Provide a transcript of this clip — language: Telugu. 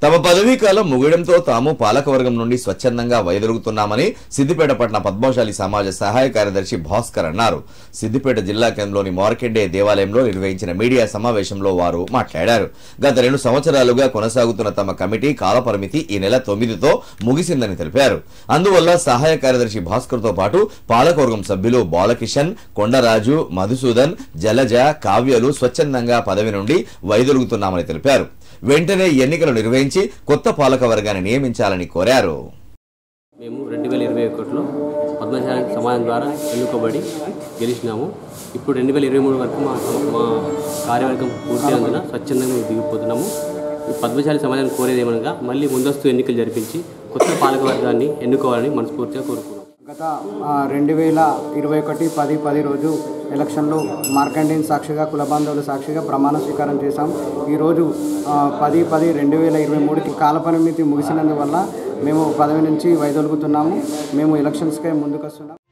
తమ పదవీ కాలం ముగియడంతో తాము పాలకవర్గం నుండి స్వచ్ఛందంగా వైదొలుగుతున్నామని సిద్దిపేట పట్టణ పద్మశాలి సమాజ సహాయ కార్యదర్శి భాస్కర్ అన్నారు సిద్దిపేట జిల్లా కేంద్రంలోని మార్కెండే దేవాలయంలో నిర్వహించిన మీడియా సమావేశంలో వారు మాట్లాడారు గత రెండు సంవత్సరాలుగా కొనసాగుతున్న తమ కమిటీ కాలపరిమితి ఈ నెల తొమ్మిదితో ముగిసిందని తెలిపారు అందువల్ల సహాయ కార్యదర్శి భాస్కర్ తో పాటు పాలకవర్గం సభ్యులు బాలకిషన్ కొండరాజు మధుసూదన్ జలజ కావ్యలు స్వచ్ఛందంగా పదవి నుండి వైదొలుగుతున్నామని తెలిపారు వెంటనే ఎన్నికలు నిర్వహించి కొత్త పాలక వర్గాన్ని నియమించాలని కోరారు మేము రెండు వేల ఇరవై ఒకటిలో పద్మశాలి సమాజం ద్వారా ఎన్నుకోబడి గెలిచినాము ఇప్పుడు రెండు వేల ఇరవై మూడు వరకు మా మా కార్యవర్గం పూర్తి అందున స్వచ్ఛందంగా మేము దిగిపోతున్నాము ఈ పద్మశాలి సమాజాన్ని కోరేది ఏమనగా మళ్ళీ ముందస్తు ఎన్నికలు జరిపించి కొత్త పాలక వర్గాన్ని ఎన్నుకోవాలని మనస్ఫూర్తిగా కోరుకున్నాం గత ఆ, రెండు వేల ఇరవై ఒకటి పది పది రోజు ఎలక్షన్లో మార్కండేన్ సాక్షిగా కుల బాంధవుల సాక్షిగా ప్రమాణ స్వీకారం చేశాం ఈరోజు ఆ, పది పది రెండు వేల ఇరవై మూడుకి కాలపరిమితి ముగిసినందువల్ల మేము పదవి నుంచి వైదొలుగుతున్నాము మేము ఎలక్షన్స్కే ముందుకు వస్తున్నాం